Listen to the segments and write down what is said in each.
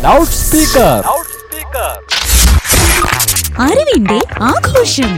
loud speaker അറിവിന്റെ ആഘോഷം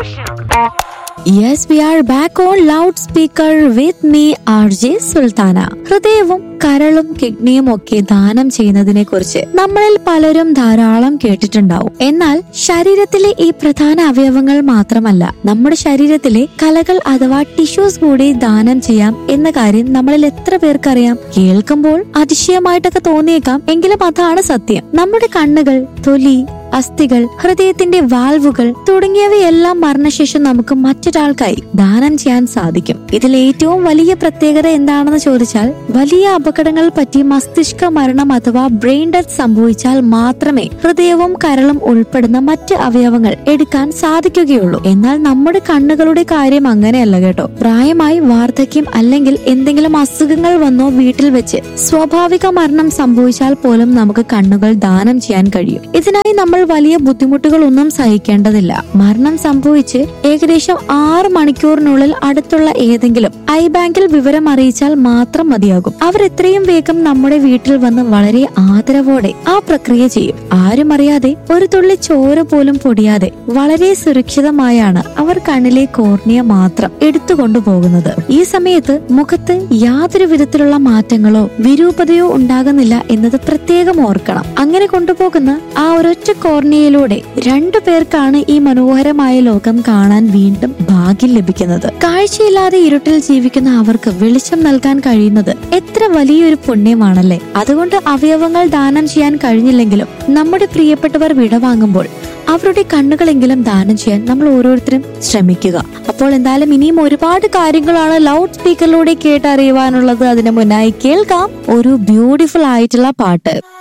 yes we are back on loud speaker with me R J Sultana ഹൃദയവും കരളും കിഡ്നിയും ഒക്കെ ദാനം ചെയ്യുന്നതിനെ കുറിച്ച് നമ്മളിൽ പലരും ധാരാളം കേട്ടിട്ടുണ്ടാവും എന്നാൽ ശരീരത്തിലെ ഈ പ്രധാന അവയവങ്ങൾ മാത്രമല്ല നമ്മുടെ ശരീരത്തിലെ കലകൾ അഥവാ ടിഷ്യൂസ് കൂടി ദാനം ചെയ്യാം എന്ന കാര്യം നമ്മളിൽ എത്ര പേർക്കറിയാം കേൾക്കുമ്പോൾ അതിശയമായിട്ടൊക്കെ തോന്നിയേക്കാം എങ്കിലും അതാണ് സത്യം നമ്മുടെ കണ്ണുകൾ തൊലി അസ്ഥികൾ ഹൃദയത്തിന്റെ വാൽവുകൾ തുടങ്ങിയവയെല്ലാം മരണശേഷം നമുക്ക് മറ്റൊരാൾക്കായി ദാനം ചെയ്യാൻ സാധിക്കും ഇതിൽ ഏറ്റവും വലിയ പ്രത്യേകത എന്താണെന്ന് ചോദിച്ചാൽ വലിയ അപകടങ്ങൾ പറ്റി മസ്തിഷ്ക മരണം അഥവാ ബ്രെയിൻ ഡെത്ത് സംഭവിച്ചാൽ മാത്രമേ ഹൃദയവും കരളും ഉൾപ്പെടുന്ന മറ്റ് അവയവങ്ങൾ എടുക്കാൻ സാധിക്കുകയുള്ളൂ എന്നാൽ നമ്മുടെ കണ്ണുകളുടെ കാര്യം അങ്ങനെയല്ല കേട്ടോ പ്രായമായി വാർദ്ധക്യം അല്ലെങ്കിൽ എന്തെങ്കിലും അസുഖങ്ങൾ വന്നോ വീട്ടിൽ വെച്ച് സ്വാഭാവിക മരണം സംഭവിച്ചാൽ പോലും നമുക്ക് കണ്ണുകൾ ദാനം ചെയ്യാൻ കഴിയും ഇതിനായി നമ്മൾ വലിയ ബുദ്ധിമുട്ടുകളൊന്നും സഹിക്കേണ്ടതില്ല മരണം സംഭവിച്ച് ഏകദേശം ആറ് മണിക്കൂറിനുള്ളിൽ അടുത്തുള്ള ഏതെങ്കിലും ഐ ബാങ്കിൽ വിവരം അറിയിച്ചാൽ മാത്രം മതിയാകും അവർ എത്രയും വേഗം നമ്മുടെ വീട്ടിൽ വന്ന് വളരെ ആദരവോടെ ആ പ്രക്രിയ ചെയ്യും ആരും അറിയാതെ ഒരു തുള്ളി ചോര പോലും പൊടിയാതെ വളരെ സുരക്ഷിതമായാണ് അവർ കണ്ണിലെ കോർണിയ മാത്രം എടുത്തുകൊണ്ടു പോകുന്നത് ഈ സമയത്ത് മുഖത്ത് യാതൊരു വിധത്തിലുള്ള മാറ്റങ്ങളോ വിരൂപതയോ ഉണ്ടാകുന്നില്ല എന്നത് പ്രത്യേകം ഓർക്കണം അങ്ങനെ കൊണ്ടുപോകുന്ന ആ ഒരൊറ്റ കോർണിയയിലൂടെ രണ്ടു പേർക്കാണ് ഈ മനോഹരമായ ലോകം കാണാൻ വീണ്ടും ഭാഗ്യം ലഭിക്കുന്നത് കാഴ്ചയില്ലാതെ ഇരുട്ടിൽ ജീവിക്കുന്ന അവർക്ക് വെളിച്ചം നൽകാൻ കഴിയുന്നത് എത്ര വലിയൊരു പുണ്യമാണല്ലേ അതുകൊണ്ട് അവയവങ്ങൾ ദാനം ചെയ്യാൻ കഴിഞ്ഞില്ലെങ്കിലും നമ്മുടെ പ്രിയപ്പെട്ടവർ വിടവാങ്ങുമ്പോൾ അവരുടെ കണ്ണുകളെങ്കിലും ദാനം ചെയ്യാൻ നമ്മൾ ഓരോരുത്തരും ശ്രമിക്കുക അപ്പോൾ എന്തായാലും ഇനിയും ഒരുപാട് കാര്യങ്ങളാണ് ലൗഡ് സ്പീക്കറിലൂടെ കേട്ടറിയുവാനുള്ളത് അതിനു മുന്നായി കേൾക്കാം ഒരു ബ്യൂട്ടിഫുൾ ആയിട്ടുള്ള പാട്ട്